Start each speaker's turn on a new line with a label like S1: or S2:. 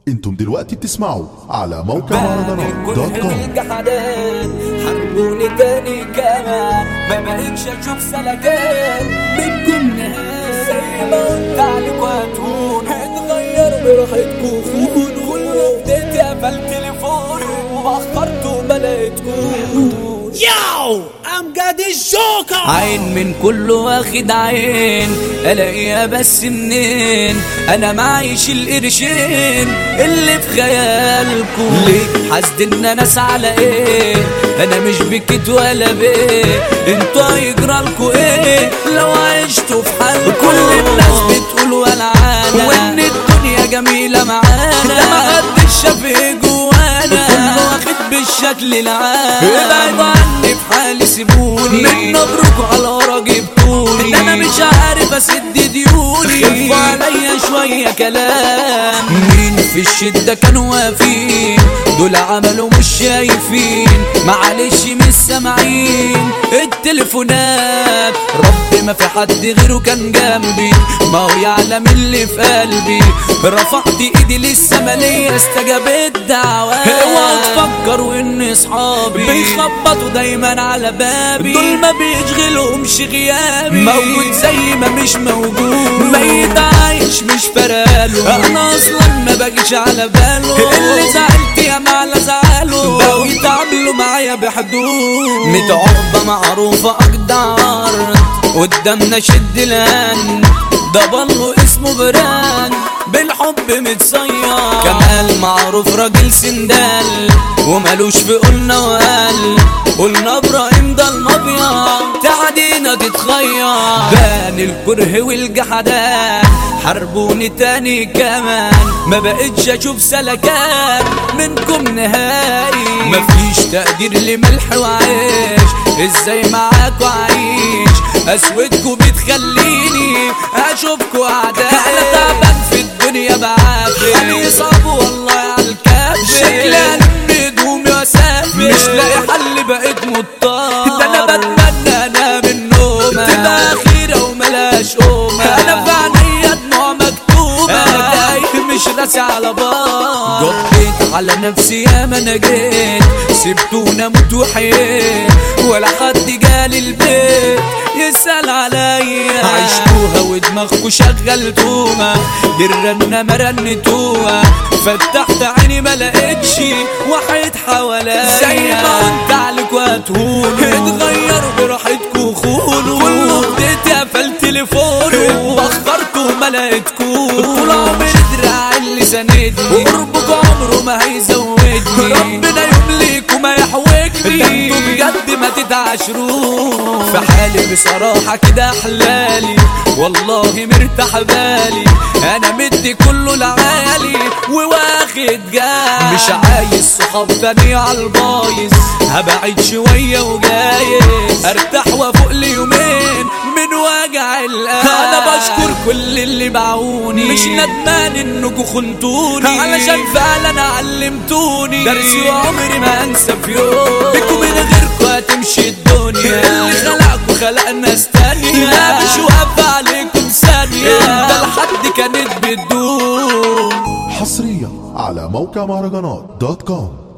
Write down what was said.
S1: انتم دلوقتي بتسمعوا على موقع مهرجانات دوت كوم
S2: الجحدان حربوني تاني كمان ما بقتش اشوف سلكان منكم نهاية زي ما قلت عليك وهتهون اتغير براحتكوا خونوا كله بديت قفل تليفوني واخرت وما لقيتكوش
S3: Yo, I'm got this joker.
S2: عين من كله واخد عين الاقيها بس منين انا معيش القرشين اللي في خيالكم ليه حاسد ان انا على ايه انا مش بكت ولا بيه انتوا هيجرالكوا ايه لو عشتوا في حالكم كل الناس بتقول ولعانة وان الدنيا جميلة معانا ده ما حدش شاف ايه جوانا كله واخد بالشكل العام ابعدوا عني في حالي سيبوني من نبركوا على ورا جبتوني انا مش عارف اسد ديوني خفوا عليا شوية كلام مين في الشدة كانوا واقفين دول عملوا مش شايفين معلش مش سامعين التليفونات رب ما في حد غيره كان جنبي ما هو يعلم اللي في قلبي رفعت ايدي لسه ليا استجابت دعوات اوعوا تفكروا ان اصحابي بيخبطوا دايما على بابي دول ما بيشغلهمش غيابي موجود زي ما مش موجود ميت عايش مش فراله انا اصلا ما باجيش على باله اللي زعلت يا معلى زعله بقوا يتعاملوا معايا بحدود متعربة معروفة اقدر قدامنا شد الان ده بالله اسمه براند بالحب متصير كمال معروف راجل سندال ومالوش في قلنا وقال قلنا ابراهيم ده المبيض تعدينا تتخير بان الكره والجحدان حربوني تاني كمان ما بقتش اشوف سلكان منكم نهائي مفيش تقدير لملح وعيش ازاي معاكوا عايش اسودكوا بتخليني اشوفكوا اعداء انا تعبان في الدنيا بعافي حالي صعب والله على الكافي شكلي الم هدومي واسافر مش لاقي حل بقيت مضطر ده انا بتمنى انام النوم تبقى اخيره وملاش قومه انا في عينيا دموع مكتوبه انا تايه مش راسي على بار قضيت على نفسي يا ما انا جيت سبتونا موت وحييت ولا حد جالي البيت يسأل عليا عشتوها ودماغكوا شغلتوها دي الرنة ما رنتوها فتحت عيني ما لقيتش واحد حواليا زي ما قلت عليكوا هتهونوا اتغيروا براحتكوا خونوا كله بديت قفل تليفونه بخرت وما لقيتكوش طول عمري دراع اللي ساندني وقربكوا عمره ما هيزودني ربنا يمليك وما يحوجني انتوا بجد ما تتعاشروش في حالي بصراحة كده احلالي والله مرتاح بالي انا مدي كله لعالي وواخد جاي مش عايز صحاب تاني عالبايظ هبعد شوية وجايز ارتاح وافوق لي يومين من وجع القلب انا بشكر كل اللي باعوني مش ندمان انكوا خنتوني علشان فعلا علمتوني درسي وعمري ما انسى في يوم بيكوا من غيركوا هتمشي الدنيا اللي خلقكوا خلق ناس تانية لا مش واقفة عليكم ثانية ده لحد كانت بتدوم
S1: حصريا على موقع مهرجانات دوت كوم